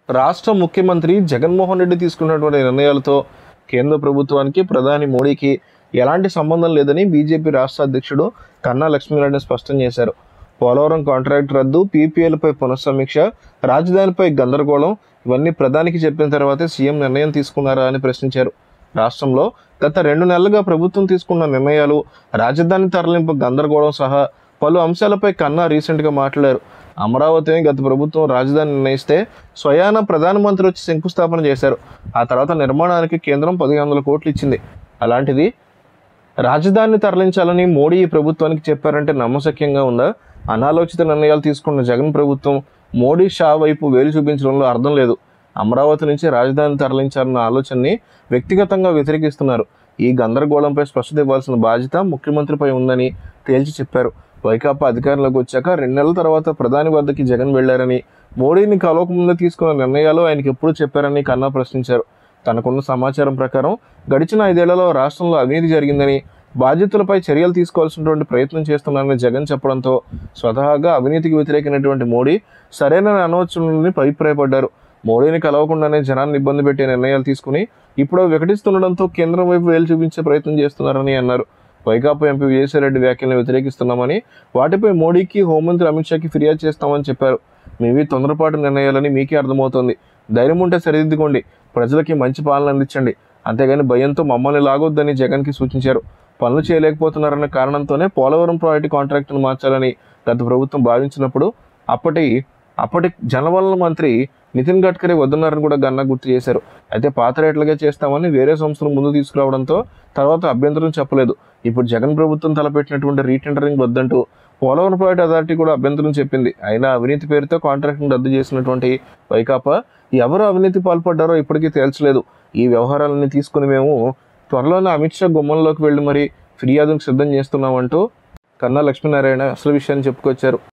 రాష్ట్ర ముఖ్యమంత్రి జగన్మోహన్ రెడ్డి తీసుకున్నటువంటి నిర్ణయాలతో కేంద్ర ప్రభుత్వానికి ప్రధాని మోడీకి ఎలాంటి సంబంధం లేదని బీజేపీ రాష్ట్ర అధ్యక్షుడు కన్నా లక్ష్మీనారాయణ స్పష్టం చేశారు పోలవరం కాంట్రాక్ట్ రద్దు పీపీఎల్పై పునఃసమీక్ష రాజధానిపై గందరగోళం ఇవన్నీ ప్రధానికి చెప్పిన తర్వాతే సీఎం నిర్ణయం తీసుకున్నారా అని ప్రశ్నించారు రాష్ట్రంలో గత రెండు నెలలుగా ప్రభుత్వం తీసుకున్న నిర్ణయాలు రాజధాని తరలింపు గందరగోళం సహా పలు అంశాలపై కన్నా రీసెంట్గా మాట్లాడారు అమరావతిని గత ప్రభుత్వం రాజధాని నిర్ణయిస్తే స్వయాన ప్రధానమంత్రి వచ్చి శంకుస్థాపన చేశారు ఆ తర్వాత నిర్మాణానికి కేంద్రం పదిహేను వందల కోట్లు ఇచ్చింది అలాంటిది రాజధానిని తరలించాలని మోడీ ఈ ప్రభుత్వానికి చెప్పారంటే నమ్మశక్యంగా ఉందా అనాలోచిత నిర్ణయాలు తీసుకున్న జగన్ ప్రభుత్వం మోడీ షా వైపు వేలు చూపించడంలో అర్థం లేదు అమరావతి నుంచి రాజధాని తరలించాలన్న ఆలోచనని వ్యక్తిగతంగా వ్యతిరేకిస్తున్నారు ఈ గందరగోళంపై స్పష్టత ఇవ్వాల్సిన బాధ్యత ముఖ్యమంత్రిపై ఉందని తేల్చి చెప్పారు వైకాపా అధికారంలోకి వచ్చాక రెండు నెలల తర్వాత ప్రధాని వద్దకి జగన్ వెళ్లారని మోడీని కలవకముందే తీసుకున్న నిర్ణయాలు ఆయనకి ఎప్పుడు చెప్పారని కన్నా ప్రశ్నించారు తనకున్న సమాచారం ప్రకారం గడిచిన ఐదేళ్లలో రాష్ట్రంలో అవినీతి జరిగిందని బాధ్యతలపై చర్యలు తీసుకోవాల్సినటువంటి ప్రయత్నం చేస్తున్నారని జగన్ చెప్పడంతో స్వతహాగా అవినీతికి వ్యతిరేకమైనటువంటి మోడీ సరైన అనవచ్చులని అభిప్రాయపడ్డారు మోడీని కలవకుండానే జనాన్ని ఇబ్బంది పెట్టే నిర్ణయాలు తీసుకుని ఇప్పుడు వికటిస్తుండడంతో కేంద్రం వైపు వేలు చూపించే ప్రయత్నం చేస్తున్నారని అన్నారు వైకాపా ఎంపీ విజయసాయిరెడ్డి వ్యాఖ్యలను వ్యతిరేకిస్తున్నామని వాటిపై మోడీకి హోంమంత్రి అమిత్ షాకి ఫిర్యాదు చేస్తామని చెప్పారు మీవి తొందరపాటు నిర్ణయాలని మీకే అర్థమవుతోంది ధైర్యం ఉంటే సరిదిద్దుకోండి ప్రజలకి మంచి పాలన అందించండి అంతేగాని భయంతో మమ్మల్ని లాగొద్దని జగన్కి సూచించారు పనులు చేయలేకపోతున్నారన్న కారణంతోనే పోలవరం ప్రాజెక్టు కాంట్రాక్టును మార్చాలని గత ప్రభుత్వం భావించినప్పుడు అప్పటి అప్పటి జలవనరుల మంత్రి నితిన్ గడ్కరీ వద్దన్నారని కూడా గన్నా గుర్తు చేశారు అయితే పాత రేట్లుగా చేస్తామని వేరే సంస్థలు ముందు తీసుకురావడంతో తర్వాత అభ్యంతరం చెప్పలేదు ఇప్పుడు జగన్ ప్రభుత్వం తలపెట్టినటువంటి రీటెండరింగ్ వద్దంటూ పోలవరం ప్రాజెక్ట్ అథారిటీ కూడా అభ్యంతరం చెప్పింది అయినా అవినీతి పేరుతో కాంట్రాక్ట్ను రద్దు చేసినటువంటి వైకాపా ఎవరు అవినీతి పాల్పడ్డారో ఇప్పటికీ తేల్చలేదు ఈ వ్యవహారాలన్నీ తీసుకుని మేము త్వరలోనే అమిత్ షా గుమ్మంలోకి వెళ్ళి మరి ఫిర్యాదుకు సిద్ధం చేస్తున్నామంటూ కన్నా లక్ష్మీనారాయణ అసలు విషయాన్ని చెప్పుకొచ్చారు